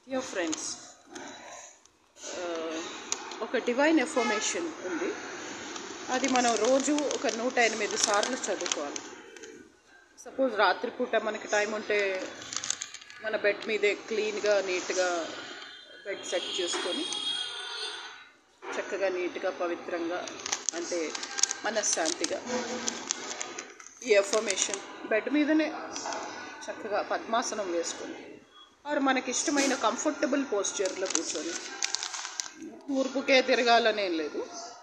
Dear friends ఒక divine affirmation ఉంది అది మనం రోజు ఒక నూట ఎనిమిది సార్లు చదువుకోవాలి సపోజ్ రాత్రిపూట మనకి టైం ఉంటే మన బెడ్ మీదే క్లీన్గా నీట్గా బెడ్ సెట్ చేసుకొని చక్కగా నీట్గా పవిత్రంగా అంటే మనశ్శాంతిగా ఈ ఎఫర్మేషన్ బెడ్ మీదనే చక్కగా పద్మాసనం వేసుకొని ఆరు మనకి ఇష్టమైన కంఫర్టబుల్ పోస్చర్లో కూర్చొని తూర్పుకే తిరగాలనేం లేదు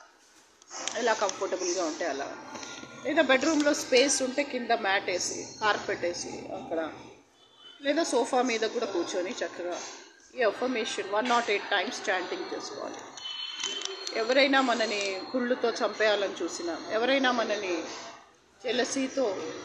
ఎలా కంఫర్టబుల్గా ఉంటే అలా లేదా బెడ్రూమ్లో స్పేస్ ఉంటే కింద మ్యాట్ వేసి కార్పెట్ వేసి అక్కడ లేదా సోఫా మీద కూడా కూర్చొని చక్కగా ఈ affirmation one nought eight times chanting చేసుకోవాలి ఎవరైనా మనని కుళ్ళుతో చంపేయాలని చూసినా ఎవరైనా మనని జలసీతో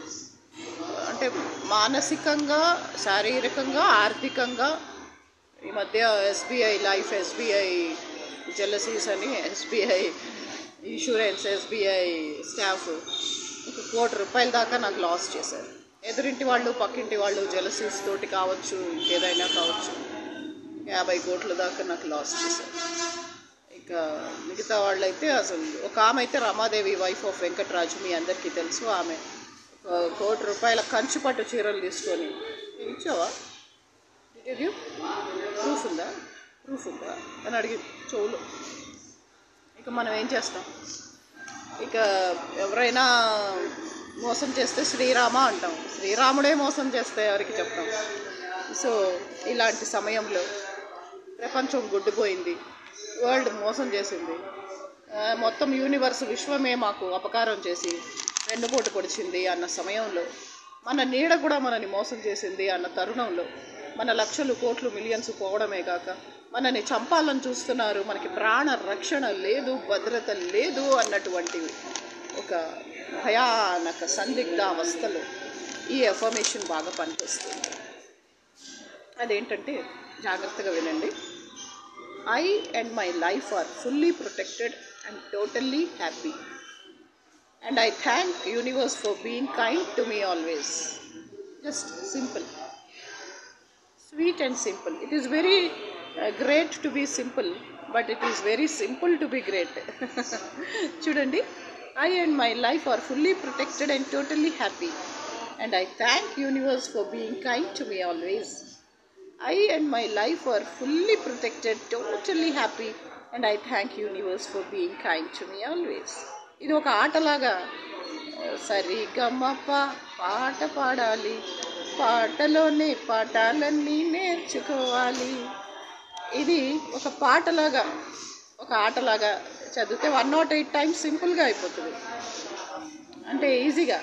అంటే మానసికంగా శారీరకంగా ఆర్థికంగా ఈ మధ్య ఎస్బీఐ లైఫ్ ఎస్బీఐ జెలసీస్ అని ఎస్బీఐ ఇన్సూరెన్స్ ఎస్బీఐ స్టాఫ్ ఒక కోటి రూపాయల దాకా నాకు లాస్ చేశారు ఎదురింటి వాళ్ళు పక్కింటి వాళ్ళు జెలసీస్ తోటి కావచ్చు ఇంకేదైనా కావచ్చు యాభై కోట్ల దాకా నాకు లాస్ చేశారు ఇక మిగతా వాళ్ళైతే అసలు ఒక ఆమె అయితే రమాదేవి వైఫ్ ఆఫ్ వెంకటరాజు మీ అందరికీ తెలుసు ఆమె ఒక కోటి రూపాయల కంచు పట్టు చీరలు తీసుకొని ఇచ్చావా ఇది ప్రూఫ్ ఉందా ప్రూఫ్ ఉందా అని అడిగి చెవులు ఇక మనం ఏం చేస్తాం ఇక ఎవరైనా మోసం చేస్తే శ్రీరామ అంటాం శ్రీరాముడే మోసం చేస్తే ఎవరికి చెప్తాం సో ఇలాంటి సమయంలో ప్రపంచం గుడ్డిపోయింది వరల్డ్ మోసం చేసింది ఆ, మొత్తం యూనివర్స్ విశ్వమే మాకు అపకారం చేసి వెన్నుపోటు పొడిచింది అన్న సమయంలో మన నీడ కూడా మనని మోసం చేసింది అన్న తరుణంలో మన లక్షలు కోట్లు మిలియన్స్ పోవడమే కాక మనని చంపాలని చూస్తున్నారు మనకి ప్రాణ రక్షణ లేదు భద్రత లేదు అన్నటువంటి ఒక భయానక సందిగ్ధ అవస్థలో ఈ ఎఫర్మేషన్ బాగా పనిచేస్తుంది అదేంటంటే జాగ్రత్తగా వినండి I and my life are fully protected and totally happy and I thank universe for being kind to me always just simple sweet and simple it is very great to be simple but it is very simple to be great చూడండి I and my life are fully protected and totally happy and I thank universe for being kind to me always I and my life are fully protected, totally happy, and I thank universe for being kind to me always. ఇది ఒక ఆటలాగా సరిగమప పాట పాడాలి పాటలోనే పాఠాలన్నీ నేర్చుకోవాలి ఇది ఒక పాటలాగా ఒక ఆటలాగా చదివితే one nought eight times సింపుల్గా అయిపోతుంది అంటే ఈజీగా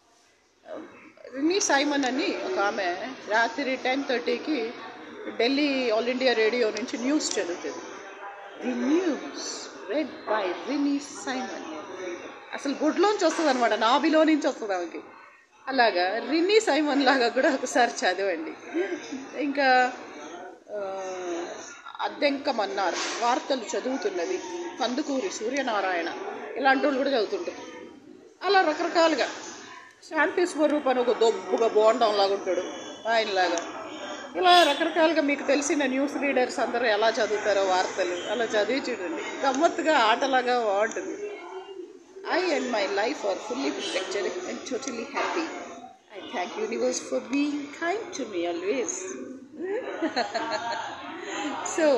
రినీ సైమన్ అని ఒక ఆమె రాత్రి టెన్ థర్టీకి ఢిల్లీ ఆల్ ఇండియా రేడియో నుంచి న్యూస్ చదువుతుంది the news read by Rini Simon అసలు గుడ్లోంచి వస్తుంది అనమాట నాభిలో నుంచి వస్తుంది ఆమెకి అలాగా రినీ సైమన్ లాగా కూడా ఒకసారి చదవండి ఇంకా ఆ, అద్దెంకమన్నారు వార్తలు చదువుతున్నది కందుకూరి సూర్యనారాయణ ఇలాంటి వాళ్ళు కూడా చదువుతుంటారు అలా రకరకాలుగా శాంతి స్వరూప్ అని ఒక దొబ్బుగా బోండం లాగా ఉంటాడు ఆయనలాగా ఇలా రకరకాలుగా మీకు తెలిసిన న్యూస్ రీడర్స్ అందరూ ఎలా చదువుతారో వార్తలు అలా చదివి చూడండి గమ్మత్తుగా ఆటలాగా బాగుంటుంది I and my life are fully protected and totally happy I thank universe for being kind to me always so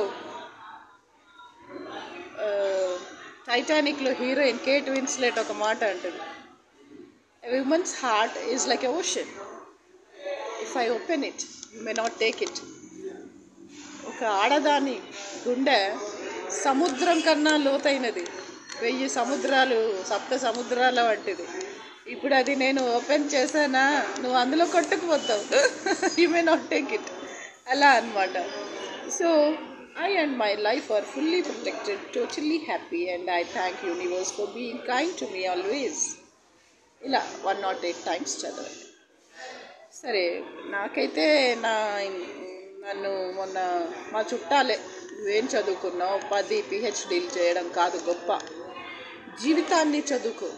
టైటానిక్లో హీరోయిన్ కేట్ విన్స్లెట్ ఒక మాట అంటుంది A woman's heart is like an ocean. If I open it, you may not take it. ఒక ఆడదాని గుండె సముద్రం కన్నా లోతైనది వెయ్యి సముద్రాలు సప్త సముద్రాల వంటిది ఇప్పుడు అది నేను ఓపెన్ చేశానా నువ్వు అందులో కొట్టుకుపోతావు you may not take it అలా అనమాట so I and my life are fully protected totally happy and I thank universe for being kind to me always ఇలా వన్ నాట్ ఎయిట్ టైమ్స్ చదవండి సరే నాకైతే నా నన్ను మొన్న మా చుట్టాలే నువ్వేం చదువుకున్నావు పది పిహెచ్డీలు చేయడం కాదు గొప్ప జీవితాన్ని చదువుకో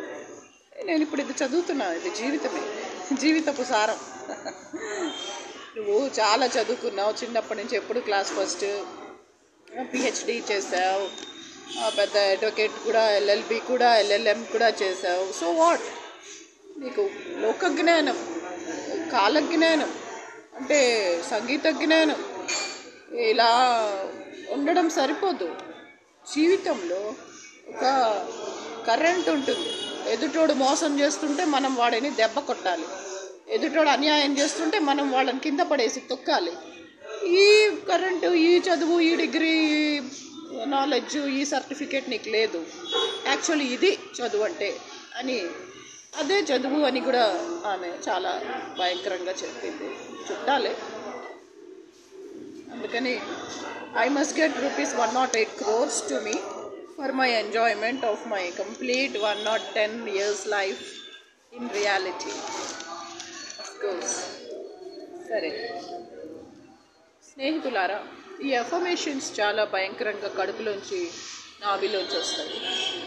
నేను ఇప్పుడు ఇది చదువుతున్నా ఇది జీవితమే జీవితపు సారం నువ్వు చాలా చదువుకున్నావు చిన్నప్పటి నుంచి ఎప్పుడు క్లాస్ ఫస్ట్ పిహెచ్డి చేసావు ఆ, పెద్ద అడ్వకేట్ కూడా ఎల్ఎల్బి కూడా ఎల్ఎల్ఎం కూడా చేసావు సో వాట్ నీకు లోక జ్ఞానం కాల జ్ఞానం అంటే సంగీత జ్ఞానం ఇలా ఉండడం సరిపోదు జీవితంలో ఒక కరెంట్ ఉంటుంది ఎదుటోడు మోసం చేస్తుంటే మనం వాడిని దెబ్బ కొట్టాలి ఎదుటోడు అన్యాయం చేస్తుంటే మనం వాళ్ళని కింద పడేసి తొక్కాలి ఈ కరెంటు ఈ చదువు ఈ డిగ్రీ నాలెడ్జ్ ఈ సర్టిఫికేట్ నీకు లేదు యాక్చువల్లీ ఇది చదువు అంటే అని అదే చదువు అని కూడా ఆమె చాలా భయంకరంగా చెప్పింది చుట్టాలే అందుకని I must get rupees one nought eight crores to me for my enjoyment of my complete one nought ten years life in reality course సరే స్నేహితులారా ఈ అఫర్మేషన్స్ చాలా భయంకరంగా కడుపులోంచి నాభిలోంచి వస్తాయి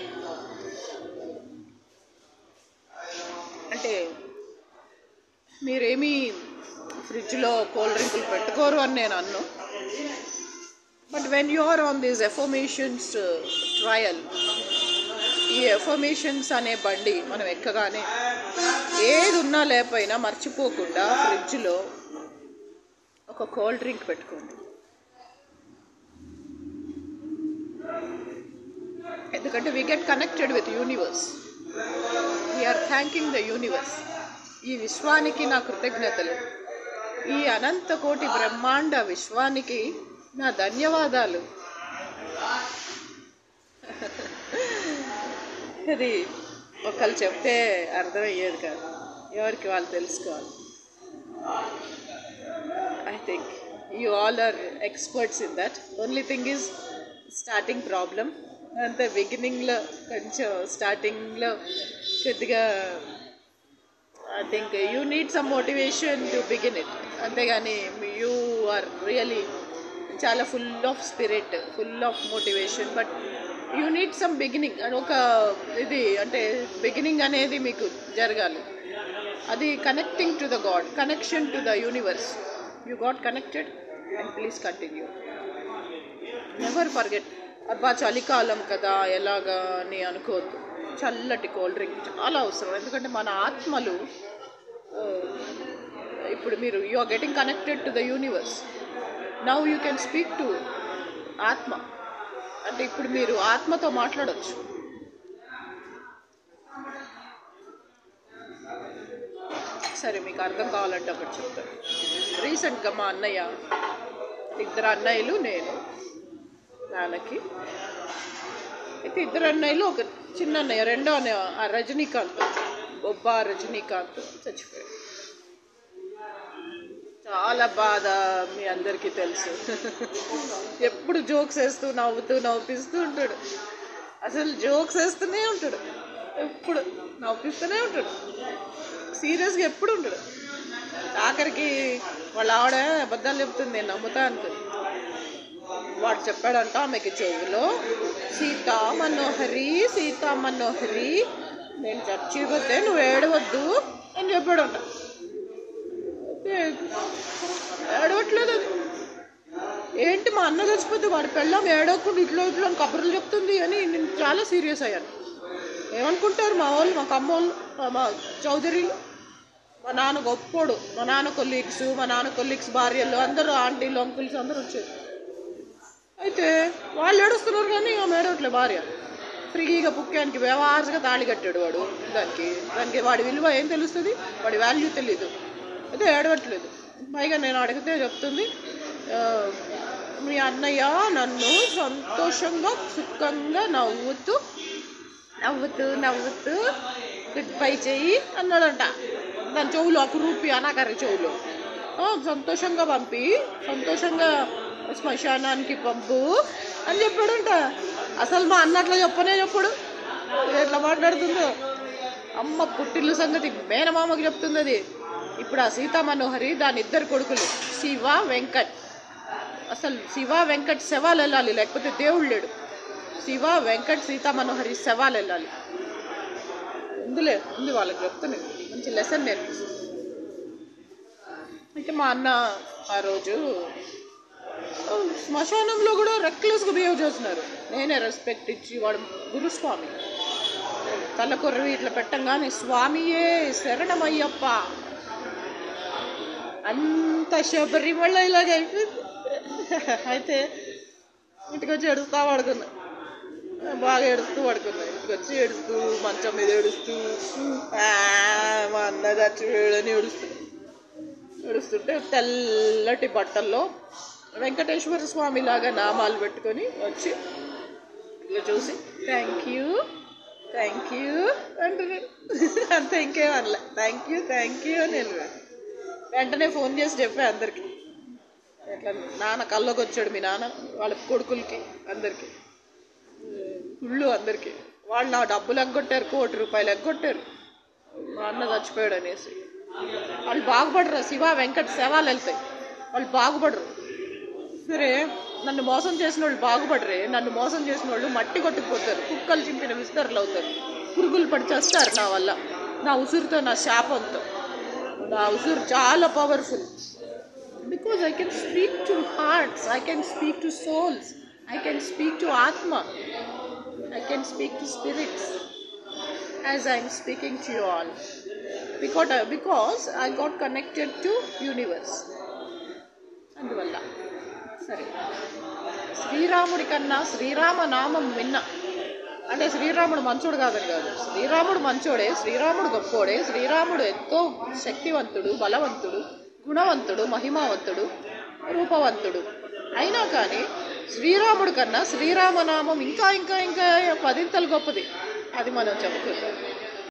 అంటే మీరేమీ ఫ్రిడ్జ్లో కూల్ డ్రింకులు పెట్టుకోరు అని నేను అన్ను but when you are on these affirmations trial ఈ ఎఫర్మేషన్స్ అనే బండి మనం ఎక్కగానే ఏది ఉన్నా లేకపోయినా మర్చిపోకుండా ఫ్రిడ్జ్లో ఒక కోల్డ్ డ్రింక్ పెట్టుకోండి ఎందుకంటే we get connected with universe we are thanking the universe ఈ విశ్వానికి నా కృతజ్ఞతలు ఈ అనంత కోటి బ్రహ్మాండ విశ్వానికి నా ధన్యవాదాలు అది ఒకళ్ళు చెప్తే అర్థమయ్యేది కాదు ఎవరికి వాళ్ళు తెలుసుకోవాలి I think you all are experts in that only thing is starting problem అంతే బిగినింగ్లో కొంచెం స్టార్టింగ్లో కొద్దిగా I think you need some motivation to begin it అంతేగాని యూ ఆర్ రియలీ చాలా full of spirit full of motivation but you need some beginning అని ఒక ఇది అంటే బిగినింగ్ అనేది మీకు జరగాలి అది connecting to the god connection to the universe you got connected and please continue never forget అబ్బా చలికాలం కదా ఎలాగా అని అనుకోవద్దు చల్లటి కోల్డ్ డ్రింక్ చాలా అవసరం ఎందుకంటే మన ఆత్మలు ఆ, ఇప్పుడు మీరు you are getting connected to the universe now you can speak to ఆత్మ అంటే ఇప్పుడు మీరు ఆత్మతో మాట్లాడొచ్చు సరే మీకు అర్థం కావాలంటే ఒకటి చెప్తాను రీసెంట్గా మా అన్నయ్య ఇద్దరు అన్నయ్యలు నేను నాన్నకి అయితే ఇద్దరు అన్నయ్యలు ఒక చిన్న అన్నయ్య రెండో అన్నయ్య ఆ రజనీకాంత్ బొబ్బా రజనీకాంత్ చచ్చిపోయాడు చాలా బాధ మీ అందరికీ తెలుసు ఎప్పుడు జోక్స్ వేస్తూ నవ్వుతూ నవ్విస్తూ ఉంటాడు అసలు జోక్స్ వేస్తూనే ఉంటాడు ఎప్పుడు నవ్విస్తూనే ఉంటాడు సీరియస్గా ఎప్పుడు ఉంటాడు ఆఖరికి వాళ్ళ ఆవిడ అబద్ధాలు చెప్తుంది నేను నమ్ముతా అనుకుంది వాడు చెప్పాడంట ఆమెకి చెవులో సీతా మనోహరి సీతా మనోహరి నేను చచ్చిపోతే నువ్వు ఏడవద్దు అని చెప్పాడంట అయితే ఏడవట్లేదు అది ఏంటి మా అన్న చచ్చిపోతే వాడి పెళ్ళం ఏడవకుండా ఇట్లా ఇట్లా అని కబుర్లు చెప్తుంది అని నేను చాలా సీరియస్ అయ్యాను ఏమనుకుంటారు మా వాళ్ళు మా కమ్మోళ్ళు మా- మా చౌదరీలు మా నాన్న గొప్పోడు మా నాన్న కొలీగ్స్ మా నాన్న కొలీగ్స్ భార్యలు అందరూ ఆంటీలు అంకుల్స్ అందరూ వచ్చారు అయితే వాళ్ళు ఏడుస్తున్నారు కానీ ఆమె ఏడవట్లే భార్య ఫ్రీగా పుక్కానికి వ్యవహారగా తాళి కట్టాడు వాడు దానికి దానికి వాడి విలువ ఏం తెలుస్తుంది వాడి వాల్యూ తెలీదు అయితే ఏడవట్లేదు పైగా నేను అడిగితే చెప్తుంది "ఆ, మీ అన్నయ్య నన్ను సంతోషంగా సుఖంగా నవ్వుతూ నవ్వుతూ నవ్వుతూ గుడ్ బై చెయ్యి అన్నాడంట దాని చెవులు ఒక రూపి అనాకరి చెవులు "ఆ, సంతోషంగా పంపి సంతోషంగా శ్మశానానికి పంపు అని చెప్పాడంట అసలు మా అన్న అట్లా చెప్పనే చెప్పడు ఎట్లా మాట్లాడుతుందో అమ్మ పుట్టిల్లు సంగతి మేనమామకి చెప్తుంది అది ఇప్పుడు ఆ సీతా మనోహరి దాని ఇద్దరు కొడుకులు శివ వెంకట్ అసలు శివ వెంకట్ శవాలు వెళ్ళాలి లేకపోతే దేవుడు లేడు శివ వెంకట్ సీతా మనోహరి శవాలు వెళ్ళాలి ఉందిలే ఉంది వాళ్ళకి చెప్తున్నాను మంచి లెసన్ నేర్పిస్తుంది అయితే మా అన్న ఆ రోజు "ఓ, శ్మశానంలో కూడా రెక్లెస్గా బిహేవ్ చేస్తున్నారు నేనే రెస్పెక్ట్ ఇచ్చి వాడు గురుస్వామి తల కొర్రవి ఇట్లా పెట్టంగానే స్వామియే శరణమయ్యప్ప అంత శబరిమల ఇలాగ అయిపోయింది అయితే ఇంటికి వచ్చి ఏడుస్తా పడుకున్నా బాగా ఏడుస్తూ పడుకున్నా ఇంటికి వచ్చి ఏడుస్తూ మంచం మీద ఏడుస్తూ "ఆ, మా అన్న చచ్చిపోయాడని ఏడుస్తూ ఏడుస్తుంటే తెల్లటి బట్టల్లో వెంకటేశ్వర స్వామి లాగా నామాలు పెట్టుకొని వచ్చి ఇట్లా చూసి థ్యాంక్ యూ థ్యాంక్ యూ అంటున్నాడు అంతే ఇంకేం అనలే థ్యాంక్ యూ థ్యాంక్ యూ అని వెళ్ళిపోయాడు వెంటనే ఫోన్ చేసి చెప్పా అందరికి ఇట్లా నాన్న కల్లోకి వచ్చాడు మీ నాన్న వాళ్ళ కొడుకులకి అందరికి కుళ్ళు అందరికి వాళ్ళు నా డబ్బులు ఎగ్గొట్టారు కోటి రూపాయలు ఎగ్గొట్టారు మా అన్న చచ్చిపోయాడు అనేసి వాళ్ళు బాగుపడరు శివ వెంకట సేవాలు వెళ్తాయి వాళ్ళు బాగుపడరు సరే నన్ను మోసం చేసిన వాళ్ళు బాగుపడరే నన్ను మోసం చేసిన వాళ్ళు మట్టి కొట్టుకుపోతారు కుక్కలు చింపిన విస్తరలు అవుతారు పురుగులు పడి చేస్తారు నా వల్ల నా ఉసురుతో నా శాపంతో నా ఉసురు చాలా powerful because I can speak to hearts I can speak to souls I can speak to ఆత్మ I can speak to spirits as I'm speaking to you all because because I got connected to universe అందువల్ల సరే శ్రీరాముడి కన్నా శ్రీరామ నామం విన్న అంటే శ్రీరాముడు మంచోడు కాదని కాదు శ్రీరాముడు మంచోడే శ్రీరాముడు గొప్పోడే శ్రీరాముడు ఎంతో శక్తివంతుడు బలవంతుడు గుణవంతుడు మహిమావంతుడు రూపవంతుడు అయినా కానీ శ్రీరాముడి కన్నా శ్రీరామనామం ఇంకా ఇంకా ఇంకా పదింతలు గొప్పది అది మనం చెప్పుకుందాం